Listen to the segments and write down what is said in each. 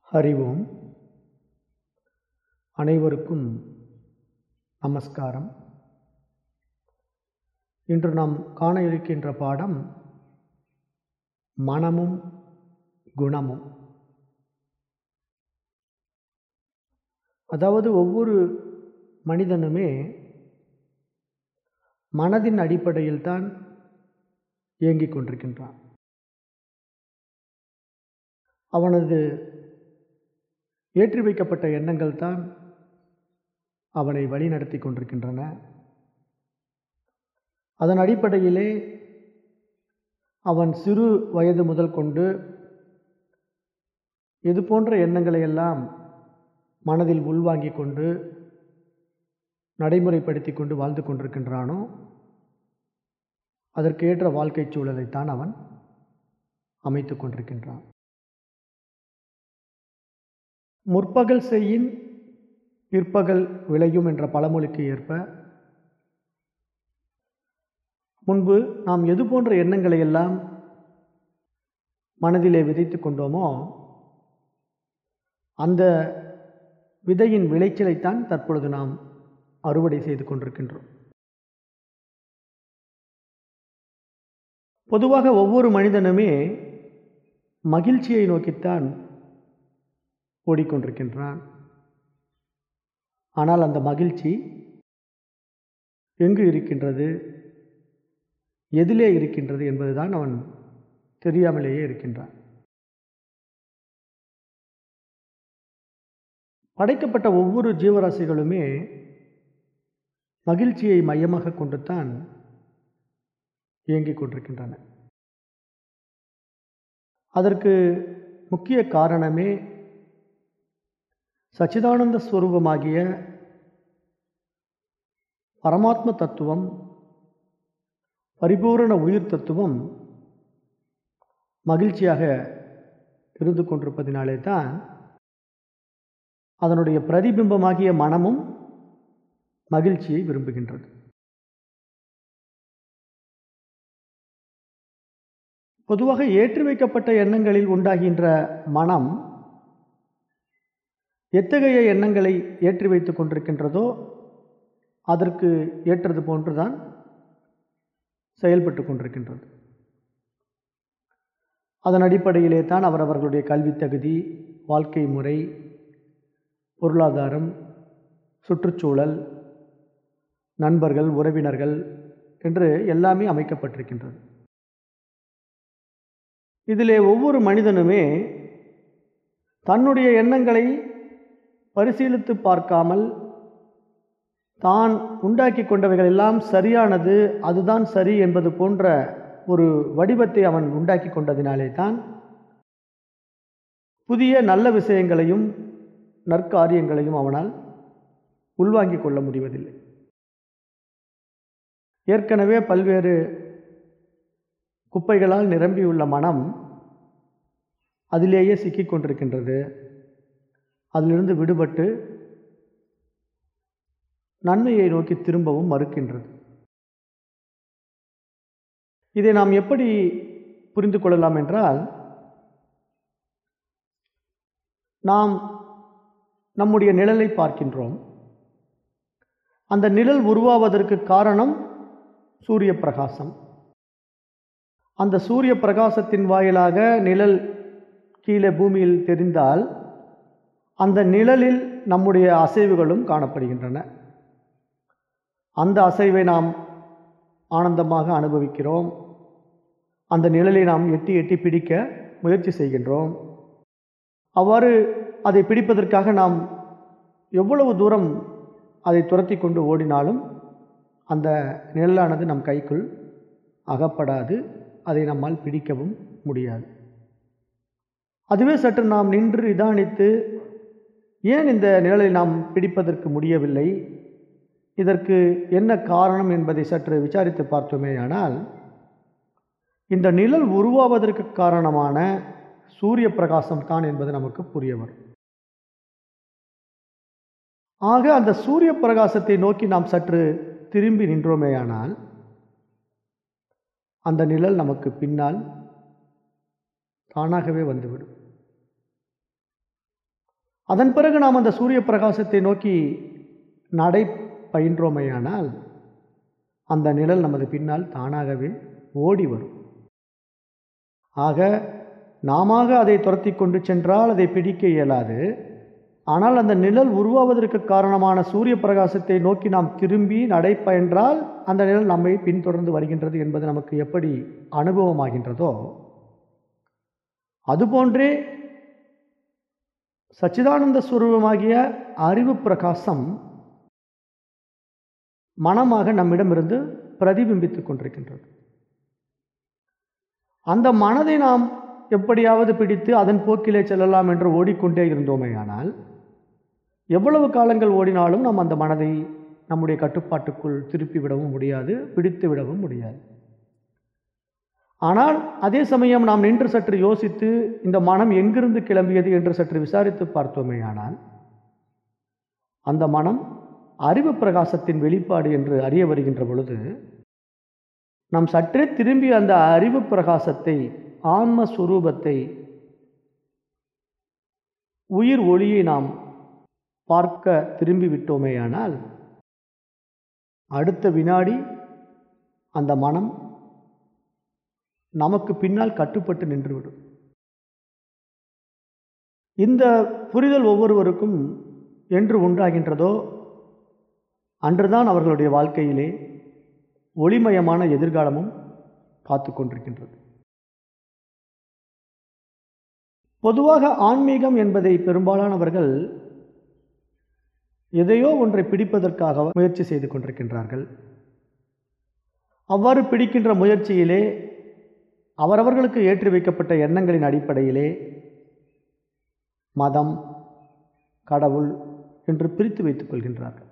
அறிவோம் அனைவருக்கும் நமஸ்காரம் இன்று நாம் காண இருக்கின்ற பாடம் மனமும் குணமும் அதாவது ஒவ்வொரு மனிதனுமே மனதின் அடிப்படையில் தான் இயங்கிக் கொண்டிருக்கின்றான் அவனது ஏற்றி வைக்கப்பட்ட எண்ணங்கள் தான் அவனை வழிநடத்தி கொண்டிருக்கின்றன அதன் அடிப்படையிலே அவன் சிறு வயது முதல் கொண்டு இது போன்ற எண்ணங்களை எல்லாம் மனதில் உள்வாங்கிக் கொண்டு நடைமுறைப்படுத்தி கொண்டு வாழ்ந்து கொண்டிருக்கின்றானோ அதற்கு ஏற்ற வாழ்க்கை சூழலைத்தான் அவன் அமைத்து கொண்டிருக்கின்றான் முற்பகல் செய்யின் பிற்பகல் விளையும் என்ற பழமொழிக்கு ஏற்ப முன்பு நாம் எது போன்ற எண்ணங்களை எல்லாம் மனதிலே விதைத்து கொண்டோமோ அந்த விதையின் விளைச்சலைத்தான் தற்பொழுது நாம் அறுவடை செய்து கொண்டிருக்கின்றோம் பொதுவாக ஒவ்வொரு மனிதனுமே மகிழ்ச்சியை நோக்கித்தான் ஓடிக்கொண்டிருக்கின்றான் ஆனால் அந்த மகிழ்ச்சி எங்கு இருக்கின்றது எதிலே இருக்கின்றது என்பதுதான் அவன் தெரியாமலேயே இருக்கின்றான் படைக்கப்பட்ட ஒவ்வொரு ஜீவராசிகளுமே மகிழ்ச்சியை மையமாக கொண்டு தான் இயங்கிக் கொண்டிருக்கின்றன அதற்கு முக்கிய காரணமே சச்சிதானந்த ஸ்வரூபமாகிய பரமாத்ம தத்துவம் பரிபூரண உயிர் தத்துவம் மகிழ்ச்சியாக இருந்து கொண்டிருப்பதினாலே தான் அதனுடைய பிரதிபிம்பமாகிய மனமும் மகிழ்ச்சியை விரும்புகின்றது பொதுவாக ஏற்றி வைக்கப்பட்ட எண்ணங்களில் உண்டாகின்ற மனம் எத்தகைய எண்ணங்களை ஏற்றி வைத்து கொண்டிருக்கின்றதோ அதற்கு ஏற்றது போன்றுதான் செயல்பட்டு கொண்டிருக்கின்றது அதன் அடிப்படையிலே தான் அவரவர்களுடைய கல்வி தகுதி வாழ்க்கை முறை பொருளாதாரம் சுற்றுச்சூழல் நண்பர்கள் உறவினர்கள் என்று எல்லாமே அமைக்கப்பட்டிருக்கின்றது இதிலே ஒவ்வொரு மனிதனுமே தன்னுடைய எண்ணங்களை பரிசீலித்து பார்க்காமல் தான் உண்டாக்கி கொண்டவைகள் எல்லாம் சரியானது அதுதான் சரி என்பது போன்ற ஒரு வடிவத்தை அவன் உண்டாக்கி கொண்டதினாலே தான் புதிய நல்ல விஷயங்களையும் நற்காரியங்களையும் அவனால் உள்வாங்கிக் கொள்ள முடிவதில்லை ஏற்கனவே பல்வேறு குப்பைகளால் நிரம்பியுள்ள மனம் அதிலேயே சிக்கிக் கொண்டிருக்கின்றது அதிலிருந்து விடுபட்டு நன்மையை நோக்கி திரும்பவும் மறுக்கின்றது இதை நாம் எப்படி புரிந்து கொள்ளலாம் என்றால் நாம் நம்முடைய நிழலை பார்க்கின்றோம் அந்த நிழல் உருவாவதற்கு காரணம் சூரிய பிரகாசம் அந்த சூரிய பிரகாசத்தின் வாயிலாக நிழல் கீழே பூமியில் தெரிந்தால் அந்த நிழலில் நம்முடைய அசைவுகளும் காணப்படுகின்றன அந்த அசைவை நாம் ஆனந்தமாக அனுபவிக்கிறோம் அந்த நிழலை நாம் எட்டி எட்டி பிடிக்க முயற்சி செய்கின்றோம் அவ்வாறு அதை பிடிப்பதற்காக நாம் எவ்வளவு தூரம் அதை துரத்தி கொண்டு ஓடினாலும் அந்த நிழலானது நம் கைக்குள் அகப்படாது அதை நம்மால் பிடிக்கவும் முடியாது அதுவே சற்று நாம் நின்று நிதானித்து ஏன் இந்த நிழலை நாம் பிடிப்பதற்கு முடியவில்லை இதற்கு என்ன காரணம் என்பதை சற்று விசாரித்து பார்த்தோமேயானால் இந்த நிழல் உருவாவதற்கு காரணமான சூரிய பிரகாசம் தான் என்பது நமக்கு புரிய வரும் ஆக அந்த சூரிய பிரகாசத்தை நோக்கி நாம் சற்று திரும்பி நின்றோமேயானால் அந்த நிழல் நமக்கு பின்னால் தானாகவே வந்துவிடும் அதன் பிறகு நாம் அந்த சூரிய பிரகாசத்தை நோக்கி நடை பயின்றோமையானால் அந்த நிழல் நமது பின்னால் தானாகவே ஓடி வரும் ஆக நாம அதை துரத்தி கொண்டு சென்றால் அதை பிடிக்க இயலாது ஆனால் அந்த நிழல் உருவாவதற்கு காரணமான சூரிய பிரகாசத்தை நோக்கி நாம் திரும்பி நடைபயன்றால் அந்த நிழல் நம்மை பின்தொடர்ந்து வருகின்றது என்பது நமக்கு எப்படி அனுபவமாகின்றதோ அதுபோன்றே சச்சிதானந்த சுரூபமாகிய அறிவு பிரகாசம் மனமாக நம்மிடமிருந்து பிரதிபிம்பித்துக் கொண்டிருக்கின்றது அந்த மனதை நாம் எப்படியாவது பிடித்து அதன் போக்கிலே செல்லலாம் என்று ஓடிக்கொண்டே இருந்தோமேயானால் எவ்வளவு காலங்கள் ஓடினாலும் நாம் அந்த மனதை நம்முடைய கட்டுப்பாட்டுக்குள் திருப்பி விடவும் முடியாது பிடித்து விடவும் முடியாது ஆனால் அதே சமயம் நாம் நின்று சற்று யோசித்து இந்த மனம் எங்கிருந்து கிளம்பியது என்று சற்று விசாரித்து பார்த்தோமேயானால் அந்த மனம் அறிவு பிரகாசத்தின் வெளிப்பாடு என்று அறிய வருகின்ற பொழுது நாம் சற்றே திரும்பி அந்த அறிவு பிரகாசத்தை ஆன்ம சுரூபத்தை உயிர் ஒளியை நாம் பார்க்க திரும்பி விட்டோமேயானால் அடுத்த வினாடி அந்த மனம் நமக்கு பின்னால் கட்டுப்பட்டு நின்றுவிடும் இந்த புரிதல் ஒவ்வொருவருக்கும் என்று உண்டாகின்றதோ அன்றுதான் அவர்களுடைய வாழ்க்கையிலே ஒளிமயமான எதிர்காலமும் காத்து கொண்டிருக்கின்றது பொதுவாக ஆன்மீகம் என்பதை பெரும்பாலானவர்கள் எதையோ ஒன்றை பிடிப்பதற்காக முயற்சி செய்து கொண்டிருக்கின்றார்கள் அவ்வாறு பிடிக்கின்ற முயற்சியிலே அவரவர்களுக்கு ஏற்றி வைக்கப்பட்ட எண்ணங்களின் அடிப்படையிலே மதம் கடவுள் என்று பிரித்து வைத்துக் கொள்கின்றார்கள்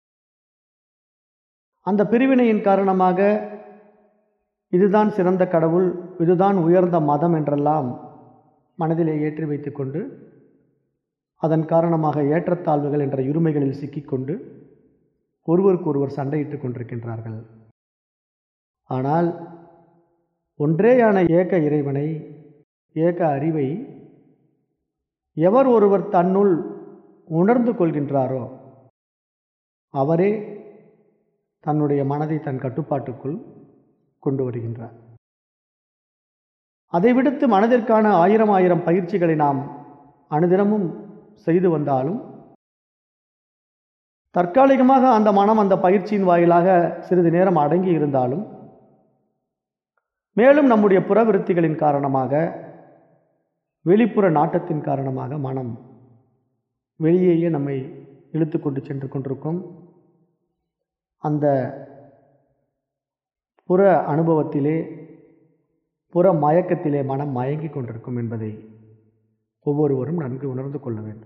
அந்த பிரிவினையின் காரணமாக இதுதான் சிறந்த கடவுள் இதுதான் உயர்ந்த மதம் என்றெல்லாம் மனதிலே ஏற்றி வைத்துக்கொண்டு அதன் காரணமாக ஏற்றத்தாழ்வுகள் என்ற இருமைகளில் சிக்கிக்கொண்டு ஒருவருக்கு ஒருவர் சண்டையிட்டுக் கொண்டிருக்கின்றார்கள் ஆனால் ஒன்றேயான ஏக இறைவனை ஏக அறிவை எவர் ஒருவர் தன்னுள் உணர்ந்து கொள்கின்றாரோ அவரே தன்னுடைய மனதை தன் கட்டுப்பாட்டுக்குள் கொண்டு வருகின்றார் அதை விடுத்து மனதிற்கான ஆயிரம் ஆயிரம் பயிற்சிகளை நாம் அனுதினமும் செய்து வந்தாலும் தற்காலிகமாக அந்த மனம் அந்த பயிற்சியின் வாயிலாக சிறிது நேரம் அடங்கி இருந்தாலும் மேலும் நம்முடைய புறவிருத்திகளின் காரணமாக வெளிப்புற நாட்டத்தின் காரணமாக மனம் வெளியேயே நம்மை இழுத்து கொண்டு சென்று கொண்டிருக்கும் அந்த புற அனுபவத்திலே புற மயக்கத்திலே மனம் மயங்கி கொண்டிருக்கும் என்பதை ஒவ்வொருவரும் நன்கு உணர்ந்து கொள்ள வேண்டும்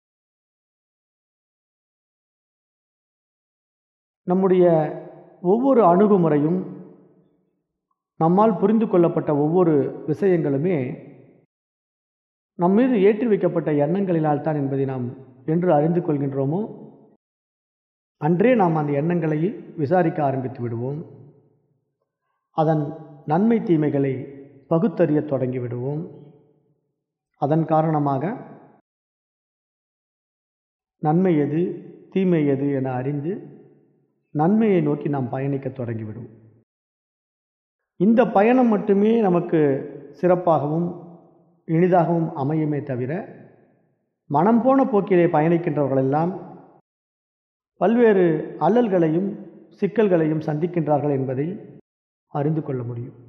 நம்முடைய ஒவ்வொரு அணுகுமுறையும் நம்மால் புரிந்து கொள்ளப்பட்ட ஒவ்வொரு விஷயங்களுமே நம் மீது ஏற்றி வைக்கப்பட்ட எண்ணங்களினால் தான் என்பதை நாம் என்று அறிந்து கொள்கின்றோமோ அன்றே நாம் அந்த எண்ணங்களை விசாரிக்க ஆரம்பித்து விடுவோம் அதன் நன்மை தீமைகளை பகுத்தறிய தொடங்கி விடுவோம் அதன் காரணமாக நன்மை எது தீமை எது என அறிந்து நன்மையை நோக்கி நாம் பயணிக்க தொடங்கிவிடுவோம் இந்த பயணம் மட்டுமே நமக்கு சிறப்பாகவும் இனிதாகவும் அமையுமே தவிர மனம் போன போக்கிலே பயணிக்கின்றவர்களெல்லாம் பல்வேறு அல்லல்களையும் சிக்கல்களையும் சந்திக்கின்றார்கள் என்பதை அறிந்து கொள்ள முடியும்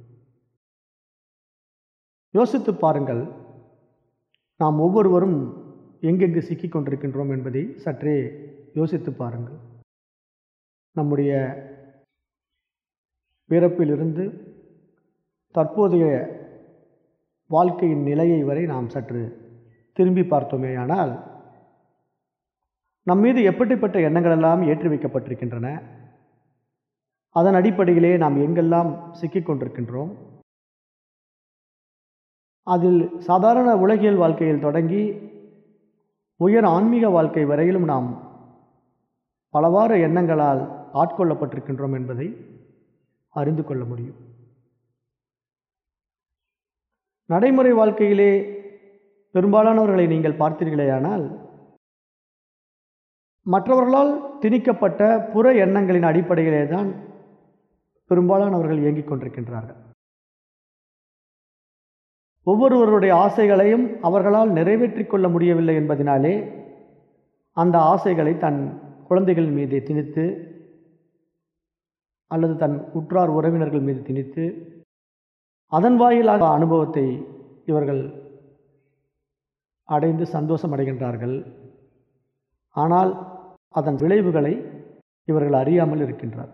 யோசித்து பாருங்கள் நாம் ஒவ்வொருவரும் எங்கெங்கு சிக்கிக் கொண்டிருக்கின்றோம் என்பதை சற்றே யோசித்து பாருங்கள் நம்முடைய பிறப்பிலிருந்து தற்போதைய வாழ்க்கையின் நிலையை வரை நாம் சற்று திரும்பி பார்த்தோமேயானால் நம் மீது எப்படிப்பட்ட எண்ணங்கள் எல்லாம் ஏற்றி வைக்கப்பட்டிருக்கின்றன அதன் அடிப்படையிலே நாம் எங்கெல்லாம் சிக்கிக் கொண்டிருக்கின்றோம் அதில் சாதாரண உலகியல் வாழ்க்கையில் தொடங்கி உயர் ஆன்மீக வாழ்க்கை வரையிலும் நாம் பலவாறு எண்ணங்களால் ஆட்கொள்ளப்பட்டிருக்கின்றோம் என்பதை அறிந்து கொள்ள முடியும் நடைமுறை வாழ்க்கையிலே பெரும்பாலானவர்களை நீங்கள் பார்த்தீர்களேயானால் மற்றவர்களால் திணிக்கப்பட்ட புற எண்ணங்களின் அடிப்படையிலே தான் பெரும்பாலானவர்கள் இயங்கிக் கொண்டிருக்கின்றார்கள் ஒவ்வொருவருடைய ஆசைகளையும் அவர்களால் நிறைவேற்றிக் கொள்ள முடியவில்லை என்பதினாலே அந்த ஆசைகளை தன் குழந்தைகள் மீது திணித்து அல்லது தன் உற்றார் உறவினர்கள் மீது திணித்து அதன் வாயிலாக அனுபவத்தை இவர்கள் அடைந்து சந்தோஷம் அடைகின்றார்கள் ஆனால் அதன் விளைவுகளை இவர்கள் அறியாமல் இருக்கின்றார்கள்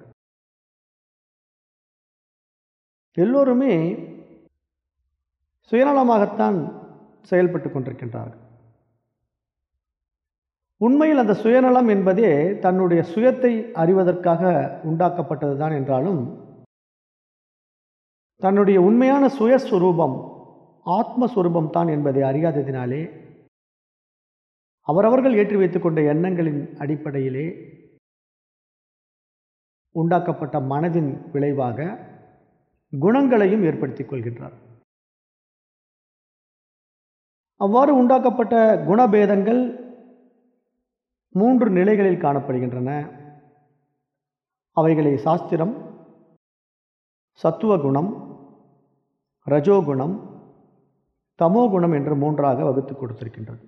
எல்லோருமே சுயநலமாகத்தான் செயல்பட்டு கொண்டிருக்கின்றார்கள் உண்மையில் அந்த சுயநலம் என்பதே தன்னுடைய சுயத்தை அறிவதற்காக உண்டாக்கப்பட்டதுதான் என்றாலும் தன்னுடைய உண்மையான சுயஸ்வரூபம் ஆத்மஸ்வரூபம் தான் என்பதை அறியாததினாலே அவரவர்கள் ஏற்றி வைத்துக் கொண்ட எண்ணங்களின் அடிப்படையிலே உண்டாக்கப்பட்ட மனதின் விளைவாக குணங்களையும் ஏற்படுத்திக் கொள்கின்றார் அவ்வாறு உண்டாக்கப்பட்ட குணபேதங்கள் மூன்று நிலைகளில் காணப்படுகின்றன அவைகளை சாஸ்திரம் சத்துவகுணம் ரஜோகுணம் தமோகுணம் என்று மூன்றாக வகுத்து கொடுத்திருக்கின்றது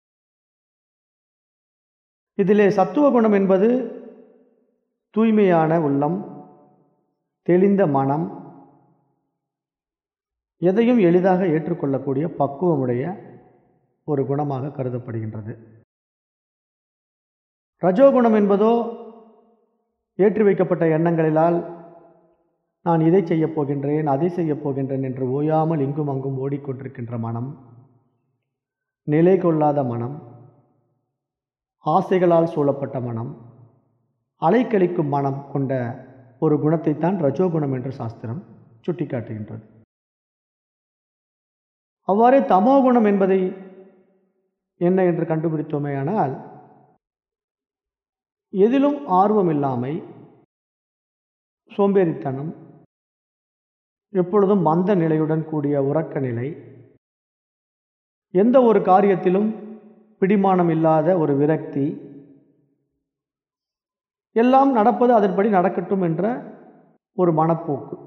இதிலே சத்துவகுணம் என்பது தூய்மையான உள்ளம் தெளிந்த மனம் எதையும் எளிதாக ஏற்றுக்கொள்ளக்கூடிய பக்குவமுடைய ஒரு குணமாக கருதப்படுகின்றது ரஜோகுணம் என்பதோ ஏற்றி வைக்கப்பட்ட எண்ணங்களிலால் நான் இதை செய்யப் போகின்றேன் அதை செய்யப் போகின்றேன் என்று ஓயாமல் இங்கும் அங்கும் ஓடிக்கொண்டிருக்கின்ற மனம் நிலை கொள்ளாத மனம் ஆசைகளால் சூழப்பட்ட மனம் அலைக்கழிக்கும் மனம் கொண்ட ஒரு குணத்தைத்தான் ரஜோகுணம் என்று சாஸ்திரம் சுட்டிக்காட்டுகின்றது அவ்வாறே தமோகுணம் என்பதை என்ன என்று கண்டுபிடித்தோமேயானால் எதிலும் ஆர்வமில்லாமை சோம்பேறித்தனம் எப்பொழுதும் மந்த நிலையுடன் கூடிய உறக்க நிலை எந்த ஒரு காரியத்திலும் பிடிமானம் இல்லாத ஒரு விரக்தி எல்லாம் நடப்பது அதன்படி நடக்கட்டும் என்ற ஒரு மனப்போக்கு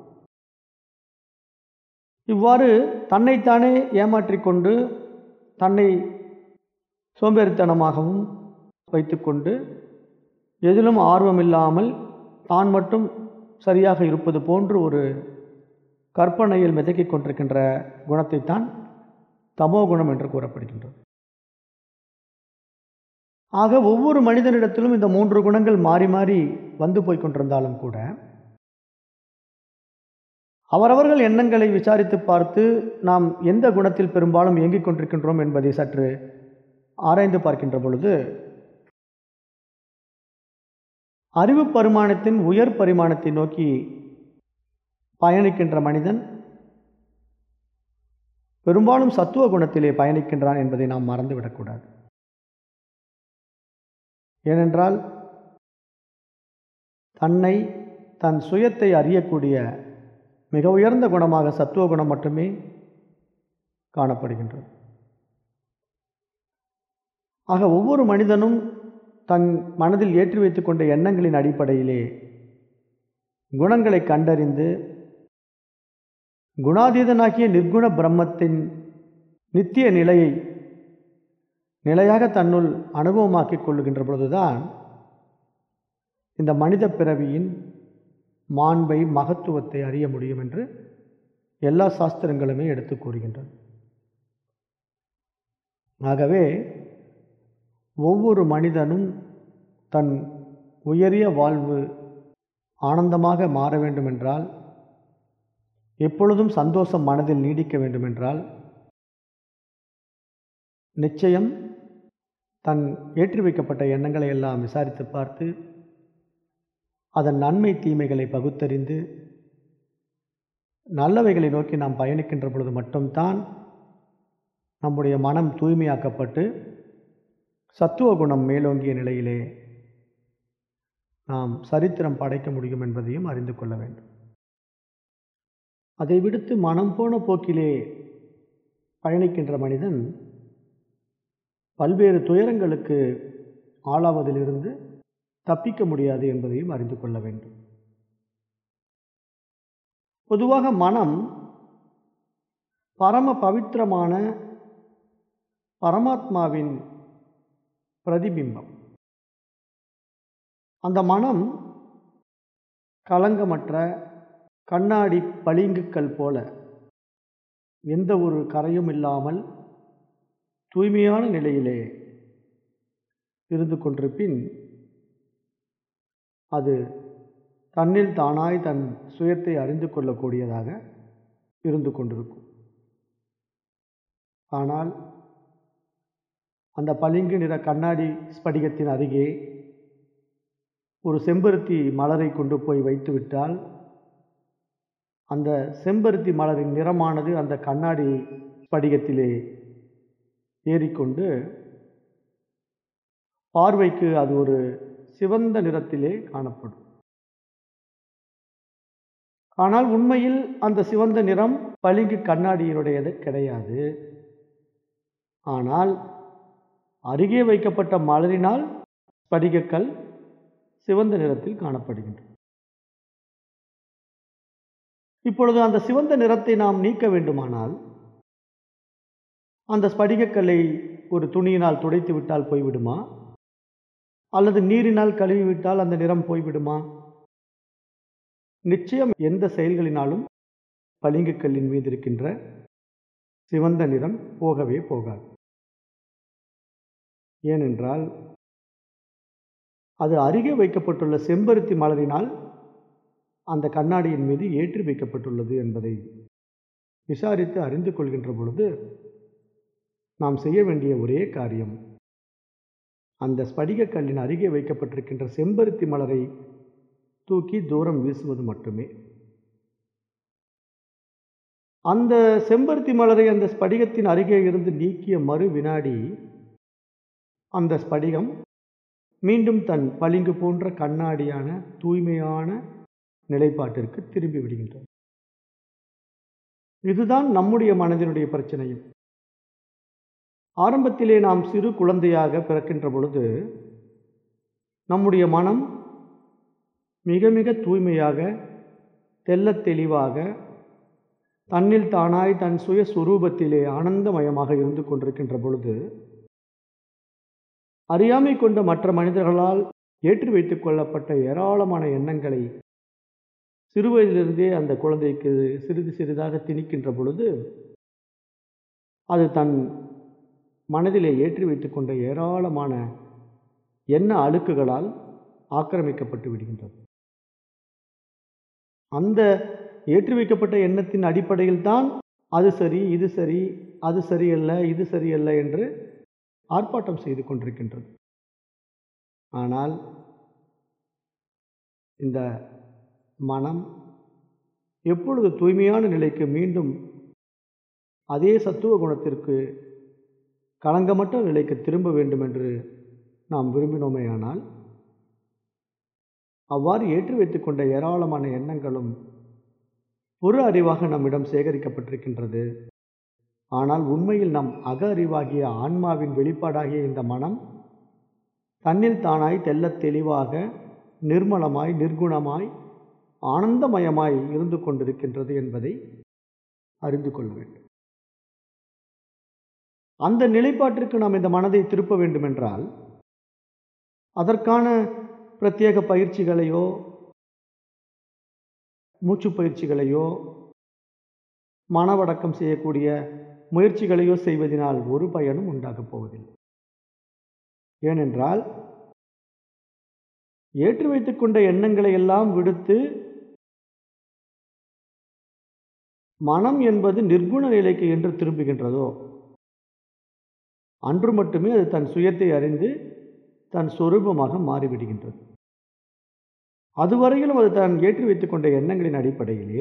இவ்வாறு தன்னைத்தானே ஏமாற்றிக்கொண்டு தன்னை சோம்பேறித்தனமாகவும் வைத்துக்கொண்டு எதிலும் ஆர்வமில்லாமல் தான் மட்டும் சரியாக இருப்பது போன்று ஒரு கற்பனையில் மிதக்கிக் கொண்டிருக்கின்ற குணத்தைத்தான் தமோ குணம் என்று கூறப்படுகின்றது ஆக ஒவ்வொரு மனிதனிடத்திலும் இந்த மூன்று குணங்கள் மாறி மாறி வந்து போய் கொண்டிருந்தாலும் கூட அவரவர்கள் எண்ணங்களை விசாரித்து பார்த்து நாம் எந்த குணத்தில் பெரும்பாலும் இயங்கிக் கொண்டிருக்கின்றோம் என்பதை சற்று ஆராய்ந்து பார்க்கின்ற பொழுது அறிவு பரிமாணத்தின் உயர் பரிமாணத்தை நோக்கி பயணிக்கின்ற மனிதன் பெரும்பாலும் சத்துவ குணத்திலே பயணிக்கின்றான் என்பதை நாம் மறந்துவிடக்கூடாது ஏனென்றால் தன்னை தன் சுயத்தை அறியக்கூடிய மிக உயர்ந்த குணமாக சத்துவ குணம் மட்டுமே காணப்படுகின்றது ஆக ஒவ்வொரு மனிதனும் தன் மனதில் ஏற்றி வைத்துக் கொண்ட எண்ணங்களின் அடிப்படையிலே குணங்களை கண்டறிந்து குணாதீதனாகிய நிர்குண பிரம்மத்தின் நித்திய நிலையை நிலையாக தன்னுள் அனுபவமாக்கிக் கொள்ளுகின்ற பொழுதுதான் இந்த மனித பிறவியின் மாண்பை மகத்துவத்தை அறிய முடியும் என்று எல்லா சாஸ்திரங்களுமே எடுத்து கூறுகின்றன ஆகவே ஒவ்வொரு மனிதனும் தன் உயரிய வாழ்வு ஆனந்தமாக மாற வேண்டுமென்றால் எப்பொழுதும் சந்தோஷம் மனதில் நீடிக்க வேண்டுமென்றால் நிச்சயம் தன் ஏற்றி வைக்கப்பட்ட எண்ணங்களை எல்லாம் விசாரித்து பார்த்து அதன் நன்மை தீமைகளை பகுத்தறிந்து நல்லவைகளை நோக்கி நாம் பயணிக்கின்ற பொழுது மட்டும்தான் நம்முடைய மனம் தூய்மையாக்கப்பட்டு சத்துவ குணம் மேலோங்கிய நிலையிலே நாம் சரித்திரம் படைக்க முடியும் என்பதையும் அறிந்து கொள்ள வேண்டும் அதை விடுத்து மனம் போன போக்கிலே பயணிக்கின்ற மனிதன் பல்வேறு துயரங்களுக்கு ஆளாவதிலிருந்து தப்பிக்க முடியாது என்பதையும் அறிந்து கொள்ள வேண்டும் பொதுவாக மனம் பரம பவித்திரமான பரமாத்மாவின் பிரதிபிம்பம் அந்த மனம் களங்கமற்ற கண்ணாடி பளிங்குக்கல் போல எந்த ஒரு கரையும் இல்லாமல் தூய்மையான நிலையிலே இருந்து கொண்டிருப்பின் அது தன்னில் தானாய் தன் சுயத்தை அறிந்து கொள்ளக்கூடியதாக இருந்து கொண்டிருக்கும் ஆனால் அந்த பளிங்கு நிற கண்ணாடி ஸ்படிகத்தின் அருகே ஒரு செம்பருத்தி மலரை கொண்டு போய் வைத்துவிட்டால் அந்த செம்பருத்தி மலரின் நிறமானது அந்த கண்ணாடி ஸ்படிகத்திலே ஏறிக்கொண்டு பார்வைக்கு அது ஒரு சிவந்த நிறத்திலே காணப்படும் ஆனால் உண்மையில் அந்த சிவந்த நிறம் பளிங்கு கண்ணாடியினுடையது கிடையாது ஆனால் அருகே வைக்கப்பட்ட மலரினால் ஸ்படிகக்கல் சிவந்த நிறத்தில் காணப்படுகின்றது இப்பொழுது அந்த சிவந்த நிறத்தை நாம் நீக்க வேண்டுமானால் அந்த ஸ்படிகக்கல்லை ஒரு துணியினால் துடைத்து விட்டால் போய்விடுமா அல்லது நீரினால் கழுவி விட்டால் அந்த நிறம் போய்விடுமா நிச்சயம் எந்த செயல்களினாலும் பளிங்குக்கல்லின் மீது இருக்கின்ற சிவந்த நிறம் போகவே போகாது ஏனென்றால் அது அருகே வைக்கப்பட்டுள்ள செம்பருத்தி மலரினால் அந்த கண்ணாடியின் மீது ஏற்றி வைக்கப்பட்டுள்ளது என்பதை விசாரித்து அறிந்து கொள்கின்ற பொழுது நாம் செய்ய வேண்டிய ஒரே காரியம் அந்த ஸ்படிக கல்லின் அருகே வைக்கப்பட்டிருக்கின்ற செம்பருத்தி மலரை தூக்கி தூரம் வீசுவது மட்டுமே அந்த செம்பருத்தி மலரை அந்த ஸ்படிகத்தின் அருகே இருந்து நீக்கிய மறு வினாடி அந்த ஸ்படிகம் மீண்டும் தன் பளிங்கு போன்ற கண்ணாடியான தூய்மையான நிலைப்பாட்டிற்கு திரும்பி விடுகின்றது இதுதான் நம்முடைய மனதினுடைய பிரச்சனையும் ஆரம்பத்திலே நாம் சிறு குழந்தையாக பிறக்கின்ற பொழுது நம்முடைய மனம் மிக மிக தூய்மையாக தெள்ளத் தெளிவாக தன்னில் தானாய் தன் சுய சுரூபத்திலே ஆனந்தமயமாக இருந்து கொண்டிருக்கின்ற பொழுது அறியாமை கொண்ட மற்ற மனிதர்களால் ஏற்றி வைத்துக் கொள்ளப்பட்ட ஏராளமான எண்ணங்களை சிறுவயதிலிருந்தே அந்த குழந்தைக்கு சிறிது சிறிதாக திணிக்கின்ற பொழுது அது தன் மனதிலே ஏற்றி வைத்துக் கொண்ட ஏராளமான எண்ண அழுக்குகளால் ஆக்கிரமிக்கப்பட்டு விடுகின்றது அந்த ஏற்றி வைக்கப்பட்ட எண்ணத்தின் அடிப்படையில் தான் அது சரி இது சரி அது சரியல்ல இது சரியல்ல என்று ஆர்ப்பாட்டம் செய்து கொண்டிருக்கின்றது ஆனால் இந்த மனம் எப்பொழுது தூய்மையான நிலைக்கு மீண்டும் அதே சத்துவ குணத்திற்கு களங்கமற்ற நிலைக்கு திரும்ப வேண்டும் என்று நாம் விரும்பினோமேயானால் அவ்வாறு ஏற்றி வைத்துக்கொண்ட ஏராளமான எண்ணங்களும் புற அறிவாக நம்மிடம் சேகரிக்கப்பட்டிருக்கின்றது ஆனால் உண்மையில் நம் அக அறிவாகிய ஆன்மாவின் வெளிப்பாடாகிய இந்த மனம் தன்னில் தானாய் தெள்ளத் தெளிவாக நிர்மலமாய் நிர்குணமாய் ஆனந்தமயமாய் இருந்து கொண்டிருக்கின்றது என்பதை அறிந்து கொள்ள வேண்டும் அந்த நிலைப்பாட்டிற்கு நாம் இந்த மனதை திருப்ப வேண்டுமென்றால் அதற்கான பிரத்யேக பயிற்சிகளையோ மூச்சு பயிற்சிகளையோ மனவடக்கம் செய்யக்கூடிய முயற்சிகளையோ செய்வதனால் ஒரு பயனும் உண்டாகப் போவதில்லை ஏனென்றால் ஏற்றி வைத்துக்கொண்ட எண்ணங்களை எல்லாம் விடுத்து மனம் என்பது நிர்குண நிலைக்கு என்று திரும்புகின்றதோ அன்று மட்டுமே அது தன் சுயத்தை அறிந்து தன் சொரூபமாக மாறிவிடுகின்றது அதுவரையிலும் அது தான் ஏற்றி வைத்துக்கொண்ட எண்ணங்களின் அடிப்படையிலே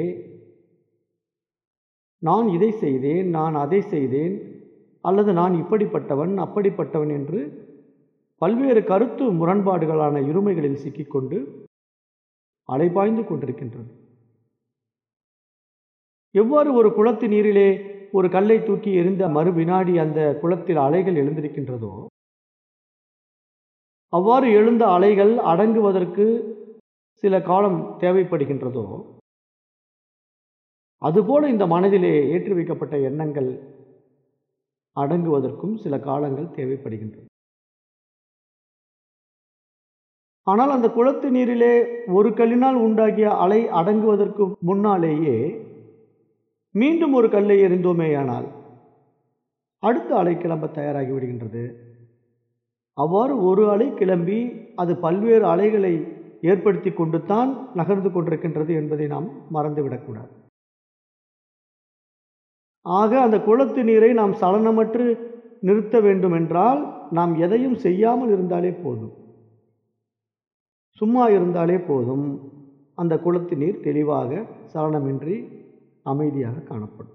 நான் இதை செய்தேன் நான் அதை செய்தேன் அல்லது நான் இப்படிப்பட்டவன் அப்படிப்பட்டவன் என்று பல்வேறு கருத்து முரண்பாடுகளான இருமைகளில் சிக்கிக்கொண்டு அலைபாய்ந்து கொண்டிருக்கின்றது எவ்வாறு ஒரு குளத்து நீரிலே ஒரு கல்லை தூக்கி எரிந்த மறு வினாடி அந்த குளத்தில் அலைகள் எழுந்திருக்கின்றதோ அவ்வாறு எழுந்த அலைகள் அடங்குவதற்கு சில காலம் தேவைப்படுகின்றதோ அதுபோல இந்த மனதிலே ஏற்றி வைக்கப்பட்ட எண்ணங்கள் அடங்குவதற்கும் சில காலங்கள் தேவைப்படுகின்றன ஆனால் அந்த குளத்து நீரிலே ஒரு கல்லினால் உண்டாகிய அலை அடங்குவதற்கு முன்னாலேயே மீண்டும் ஒரு கல்லை எறிந்தோமேயானால் அடுத்த அலை கிளம்ப தயாராகி விடுகின்றது அவ்வாறு ஒரு அலை கிளம்பி அது பல்வேறு அலைகளை ஏற்படுத்தி கொண்டு தான் நகர்ந்து கொண்டிருக்கின்றது என்பதை நாம் மறந்துவிடக்கூடாது ஆக அந்த குளத்து நீரை நாம் சலனமற்று நிறுத்த வேண்டும் என்றால் நாம் எதையும் செய்யாமல் இருந்தாலே போதும் சும்மா இருந்தாலே போதும் அந்த குளத்து நீர் தெளிவாக சலனமின்றி அமைதியாக காணப்படும்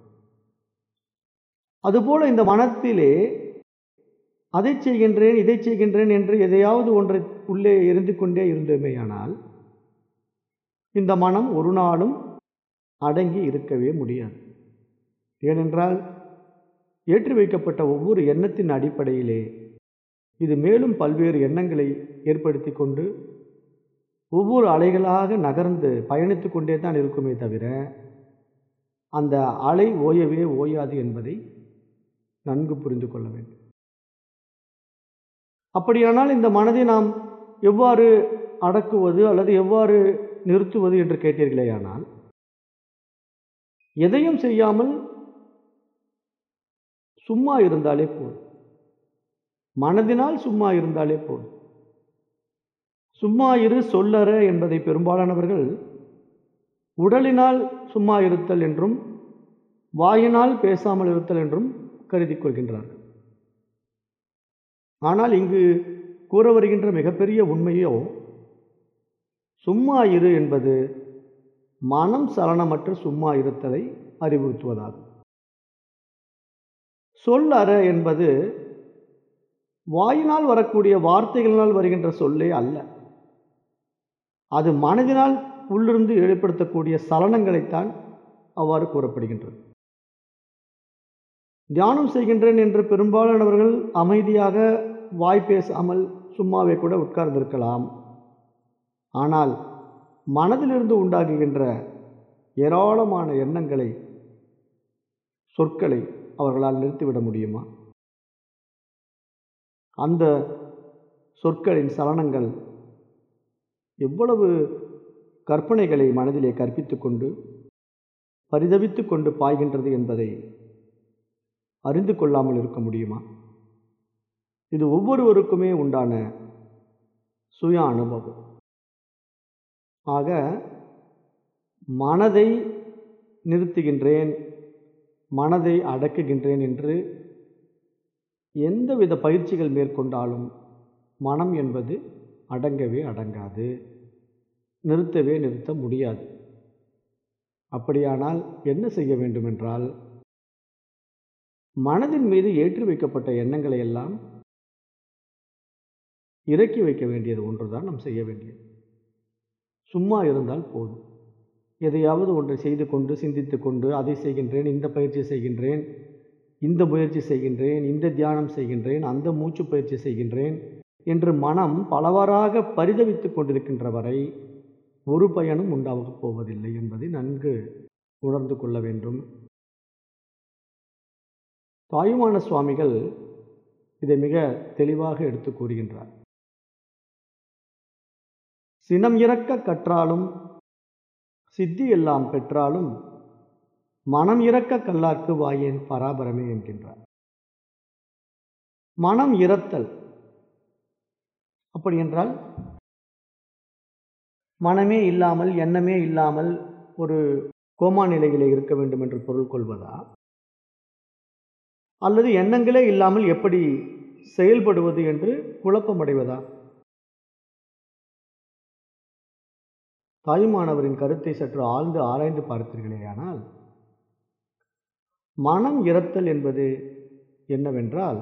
அதுபோல இந்த மனத்திலே அதை செய்கின்றேன் இதை செய்கின்றேன் என்று எதையாவது ஒன்றை உள்ளே எரிந்து கொண்டே இருந்தோமேயானால் இந்த மனம் ஒரு நாளும் அடங்கி இருக்கவே முடியாது ஏனென்றால் ஏற்றி வைக்கப்பட்ட ஒவ்வொரு எண்ணத்தின் அடிப்படையிலே இது மேலும் பல்வேறு எண்ணங்களை ஏற்படுத்தி கொண்டு ஒவ்வொரு அலைகளாக நகர்ந்து பயணித்து கொண்டே தான் இருக்குமே தவிர அந்த அலை ஓயவே ஓயாது என்பதை நன்கு புரிந்து கொள்ள வேண்டும் அப்படியானால் இந்த மனதை நாம் எவ்வாறு அடக்குவது அல்லது எவ்வாறு நிறுத்துவது என்று கேட்டீர்களேயானால் எதையும் செய்யாமல் சும்மா இருந்தாலே போதும் மனதினால் சும்மா இருந்தாலே போதும் சும்மா இரு சொல்லற என்பதை பெரும்பாலானவர்கள் உடலினால் சும்மா இருத்தல் என்றும் வாயினால் பேசாமல் இருத்தல் என்றும் கருதி கொள்கின்றார்கள் ஆனால் இங்கு கூற வருகின்ற மிகப்பெரிய உண்மையோ சும்மா இரு என்பது மனம் சலனமற்ற சும்மா இருத்தலை அறிவுறுத்துவதாகும் சொல் அற என்பது வாயினால் வரக்கூடிய வார்த்தைகளினால் வருகின்ற சொல்லே அல்ல அது மனதினால் உள்ளிருந்து ஏற்படுத்தக்கூடிய சலனங்களைத்தான் அவ்வாறு கூறப்படுகின்றது தியானம் செய்கின்றேன் என்று பெரும்பாலானவர்கள் அமைதியாக வாய் பேசாமல் சும்மாவே கூட உட்கார்ந்திருக்கலாம் ஆனால் மனதிலிருந்து உண்டாகுகின்ற ஏராளமான எண்ணங்களை சொற்களை அவர்களால் நிறுத்திவிட முடியுமா அந்த சொற்களின் சலனங்கள் எவ்வளவு கற்பனைகளை மனதிலே கற்பித்து கொண்டு பரிதவித்து கொண்டு பாய்கின்றது என்பதை அறிந்து கொள்ளாமல் இருக்க முடியுமா இது ஒவ்வொருவருக்குமே உண்டான சுய அனுபவம் ஆக மனதை நிறுத்துகின்றேன் மனதை அடக்குகின்றேன் என்று எந்தவித பயிற்சிகள் மேற்கொண்டாலும் மனம் என்பது அடங்கவே அடங்காது நிறுத்தவே நிறுத்த முடியாது அப்படியானால் என்ன செய்ய வேண்டுமென்றால் மனதின் மீது ஏற்றி வைக்கப்பட்ட எண்ணங்களை எல்லாம் இறக்கி வைக்க வேண்டியது ஒன்றுதான் நாம் செய்ய வேண்டியது சும்மா இருந்தால் போதும் எதையாவது ஒன்றை செய்து கொண்டு சிந்தித்து கொண்டு அதை செய்கின்றேன் இந்த பயிற்சி செய்கின்றேன் இந்த முயற்சி செய்கின்றேன் இந்த தியானம் செய்கின்றேன் அந்த மூச்சு பயிற்சி செய்கின்றேன் என்று மனம் பலவாறாக பரிதவித்து கொண்டிருக்கின்ற வரை ஒரு பயனும் உண்டாகப் போவதில்லை என்பதை நன்கு உணர்ந்து கொள்ள வேண்டும் தாயுமான சுவாமிகள் இதை மிக தெளிவாக எடுத்து கூறுகின்றார் சினம் இறக்க கற்றாலும் சித்தி எல்லாம் பெற்றாலும் மனம் இறக்க கல்லார்க்கு வாயேன் பராபரமே என்கின்றார் மனம் இறத்தல் அப்படி என்றால் மனமே இல்லாமல் எண்ணமே இல்லாமல் ஒரு கோமா நிலையிலே இருக்க வேண்டும் என்று பொருள் கொள்வதா அல்லது எண்ணங்களே இல்லாமல் எப்படி செயல்படுவது என்று குழப்பமடைவதா தாயுமானவரின் கருத்தை சற்று ஆழ்ந்து ஆராய்ந்து பார்த்தீர்களேயானால் மனம் இறத்தல் என்பது என்னவென்றால்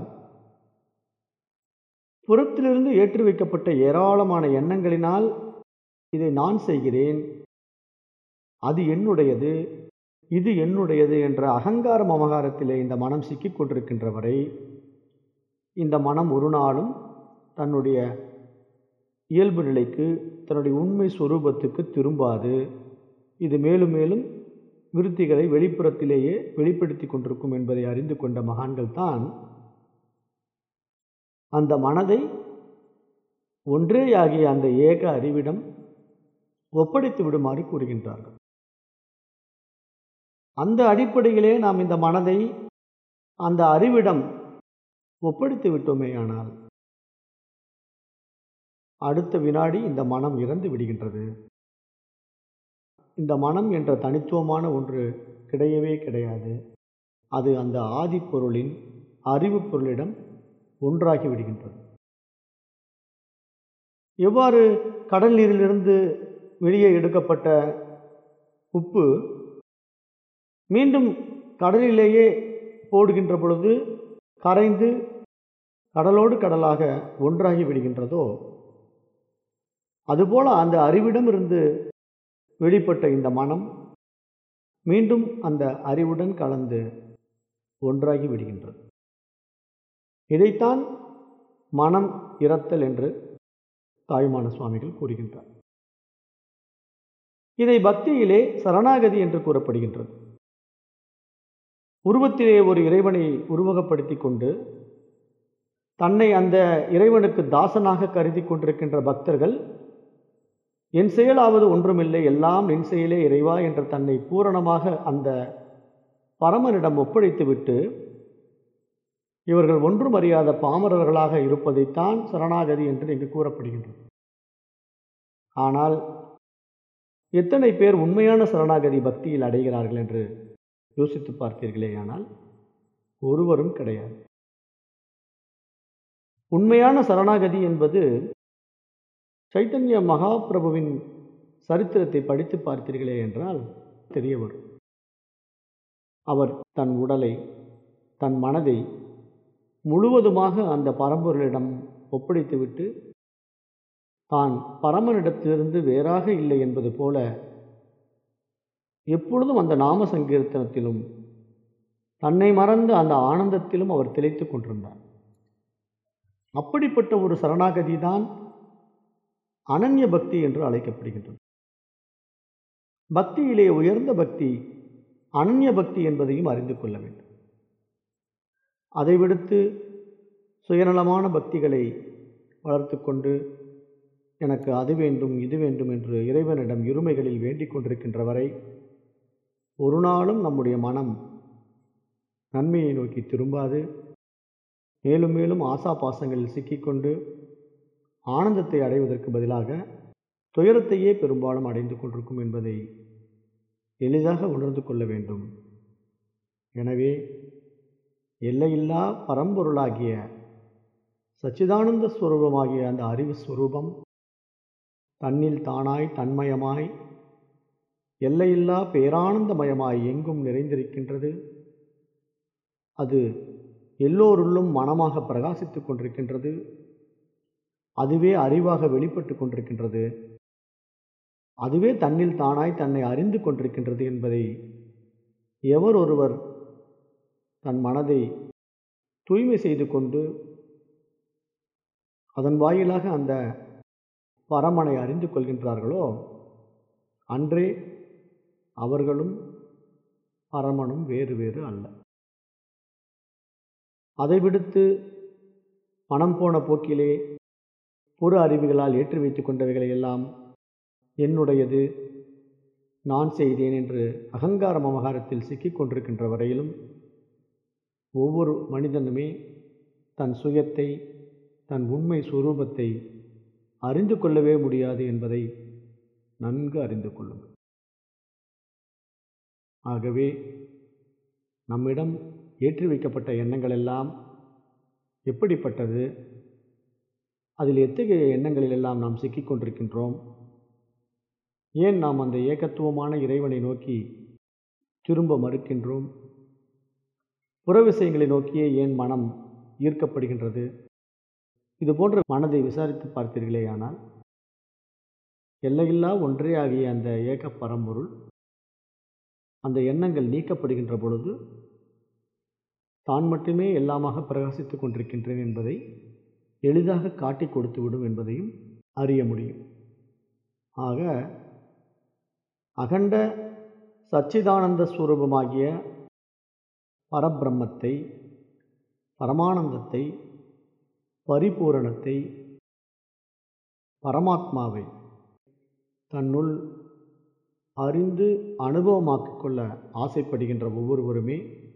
புறத்திலிருந்து ஏற்றி வைக்கப்பட்ட ஏராளமான எண்ணங்களினால் இதை நான் செய்கிறேன் அது என்னுடையது இது என்னுடையது என்ற அகங்கார மமகாரத்திலே இந்த மனம் சிக்கிக் கொண்டிருக்கின்ற வரை இந்த மனம் ஒரு நாளும் தன்னுடைய இயல்பு நிலைக்கு தன்னுடைய உண்மை சொரூபத்துக்கு திரும்பாது இது மேலும் மேலும் விருத்திகளை வெளிப்புறத்திலேயே வெளிப்படுத்தி கொண்டிருக்கும் என்பதை அறிந்து கொண்ட மகான்கள் தான் அந்த மனதை ஒன்றேயாகிய அந்த ஏக அறிவிடம் ஒப்படைத்து விடுமாறு கூறுகின்றார்கள் அந்த அடிப்படையிலே நாம் இந்த மனதை அந்த அறிவிடம் ஒப்படைத்து விட்டோமேயானால் அடுத்த வினாடி இந்த மனம் இறந்து விடுகின்றது இந்த மனம் என்ற தனித்துவமான ஒன்று கிடையவே கிடையாது அது அந்த ஆதிப்பொருளின் அறிவு பொருளிடம் ஒன்றாகி விடுகின்றது எவ்வாறு கடல் நீரிலிருந்து வெளியே எடுக்கப்பட்ட உப்பு மீண்டும் கடலிலேயே போடுகின்ற பொழுது கரைந்து கடலோடு கடலாக ஒன்றாகி விடுகின்றதோ அதுபோல அந்த அறிவிடமிருந்து வெளிப்பட்ட இந்த மனம் மீண்டும் அந்த அறிவுடன் கலந்து ஒன்றாகி விடுகின்றது இதைத்தான் மனம் இறத்தல் என்று தாய்மான சுவாமிகள் கூறுகின்றார் இதை பக்தியிலே சரணாகதி என்று கூறப்படுகின்றது உருவத்திலே ஒரு இறைவனை உருவகப்படுத்தி கொண்டு தன்னை அந்த இறைவனுக்கு தாசனாக கருதி கொண்டிருக்கின்ற பக்தர்கள் என் செயலாவது ஒன்றுமில்லை எல்லாம் என் செயலே இறைவா என்ற தன்னை பூரணமாக அந்த பரமனிடம் ஒப்படைத்துவிட்டு இவர்கள் ஒன்றும் அறியாத பாமரர்களாக இருப்பதைத்தான் சரணாகதி என்று இங்கு கூறப்படுகின்றது ஆனால் எத்தனை பேர் உண்மையான சரணாகதி பக்தியில் அடைகிறார்கள் என்று யோசித்து பார்த்தீர்களே ஆனால் ஒருவரும் கிடையாது உண்மையான சரணாகதி என்பது சைத்தன்ய மகாபிரபுவின் சரித்திரத்தை படித்து பார்த்தீர்களே என்றால் தெரிய வரும் அவர் தன் உடலை தன் மனதை முழுவதுமாக அந்த பரம்பொருளிடம் ஒப்படைத்துவிட்டு தான் பரமனிடத்திலிருந்து வேறாக இல்லை என்பது போல எப்பொழுதும் அந்த நாம சங்கீர்த்தனத்திலும் தன்னை மறந்து அந்த ஆனந்தத்திலும் அவர் திளைத்து கொண்டிருந்தார் அப்படிப்பட்ட ஒரு சரணாகதி தான் அனன்ய பக்தி என்று அழைக்கப்படுகின்றது பக்தியிலே உயர்ந்த பக்தி அனன்ய பக்தி என்பதையும் அறிந்து கொள்ள வேண்டும் அதை விடுத்து சுயநலமான பக்திகளை வளர்த்து கொண்டு எனக்கு அது வேண்டும் இது வேண்டும் என்று இறைவனிடம் இருமைகளில் வேண்டிக் கொண்டிருக்கின்ற வரை ஒரு நாளும் நம்முடைய மனம் நன்மையை நோக்கி திரும்பாது மேலும் மேலும் ஆசா பாசங்களில் சிக்கிக்கொண்டு ஆனந்தத்தை அடைவதற்கு பதிலாக துயரத்தையே பெரும்பாலும் அடைந்து கொண்டிருக்கும் என்பதை எளிதாக உணர்ந்து கொள்ள வேண்டும் எனவே எல்லையில்லா பரம்பொருளாகிய சச்சிதானந்த ஸ்வரூபமாகிய அந்த அறிவு ஸ்வரூபம் தன்னில் தானாய் தன்மயமாய் எல்லையில்லா பேரானந்தமயமாய் எங்கும் நிறைந்திருக்கின்றது அது எல்லோருள்ளும் மனமாக பிரகாசித்து கொண்டிருக்கின்றது அதுவே அறிவாக வெளிப்பட்டு கொண்டிருக்கின்றது அதுவே தன்னில் தானாய் தன்னை அறிந்து கொண்டிருக்கின்றது என்பதை எவர் ஒருவர் தன் மனதை தூய்மை செய்து கொண்டு அதன் வாயிலாக அந்த பரமனை அறிந்து கொள்கின்றார்களோ அன்றே அவர்களும் பரமனும் வேறு வேறு அல்ல அதை விடுத்து மனம் போன போக்கிலே புற அறிவுகளால் ஏற்றி வைத்து கொண்டவைகளை எல்லாம் என்னுடையது நான் செய்தேன் என்று அகங்கார மமகாரத்தில் சிக்கிக் கொண்டிருக்கின்ற வரையிலும் ஒவ்வொரு மனிதனுமே தன் சுயத்தை தன் உண்மை சுரூபத்தை அறிந்து கொள்ளவே முடியாது என்பதை நன்கு அறிந்து கொள்ளுங்கள் ஆகவே நம்மிடம் ஏற்றி வைக்கப்பட்ட எண்ணங்கள் எல்லாம் எப்படிப்பட்டது அதில் எத்தகைய எண்ணங்களிலெல்லாம் நாம் சிக்கிக் கொண்டிருக்கின்றோம் ஏன் நாம் அந்த ஏகத்துவமான இறைவனை நோக்கி திரும்ப மறுக்கின்றோம் புற விஷயங்களை நோக்கியே ஏன் மனம் ஈர்க்கப்படுகின்றது இது போன்ற மனதை விசாரித்து பார்த்தீர்களேயானால் எல்லையில்லா ஒன்றே ஆகிய அந்த ஏக பரம்பொருள் அந்த எண்ணங்கள் நீக்கப்படுகின்ற பொழுது தான் மட்டுமே எல்லாமாக பிரகாசித்து கொண்டிருக்கின்றேன் என்பதை எளிதாக காட்டி கொடுத்துவிடும் என்பதையும் அறிய முடியும் ஆக அகண்ட சச்சிதானந்த ஸ்வரூபமாகிய பரபிரம்மத்தை பரமானந்தத்தை பரிபூரணத்தை பரமாத்மாவை தன்னுள் அறிந்து அனுபவமாக்கிக் கொள்ள ஆசைப்படுகின்ற ஒவ்வொருவருமே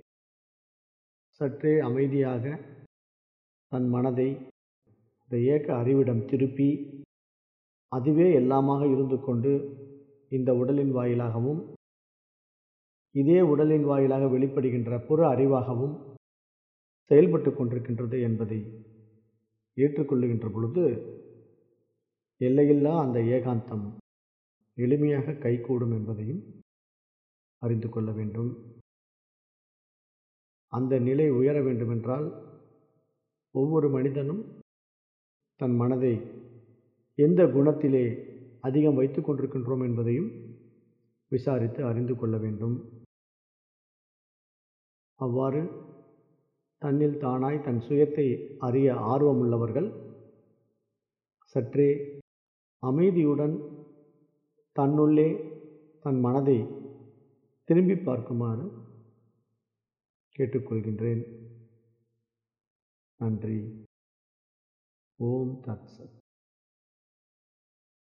சற்றே அமைதியாக தன் மனதை இந்த ஏக்க அறிவிடம் திருப்பி அதுவே எல்லாமாக இருந்து கொண்டு இந்த உடலின் வாயிலாகவும் இதே உடலின் வாயிலாக வெளிப்படுகின்ற புற அறிவாகவும் செயல்பட்டு கொண்டிருக்கின்றது என்பதை ஏற்றுக்கொள்ளுகின்ற பொழுது எல்லையில்லா அந்த ஏகாந்தம் எளிமையாக கைகூடும் என்பதையும் அறிந்து கொள்ள வேண்டும் அந்த நிலை உயர வேண்டுமென்றால் ஒவ்வொரு மனிதனும் தன் மனதை எந்த குணத்திலே அதிகம் வைத்து கொண்டிருக்கின்றோம் என்பதையும் விசாரித்து அறிந்து கொள்ள வேண்டும் அவ்வாறு தன்னில் தானாய் தன் சுயத்தை அறிய ஆர்வமுள்ளவர்கள் சற்றே அமைதியுடன் தன்னுள்ளே தன் மனதை திரும்பி பார்க்குமாறு கேட்டுக்கொள்கின்றேன் நன்றி ஓம் தத் சத்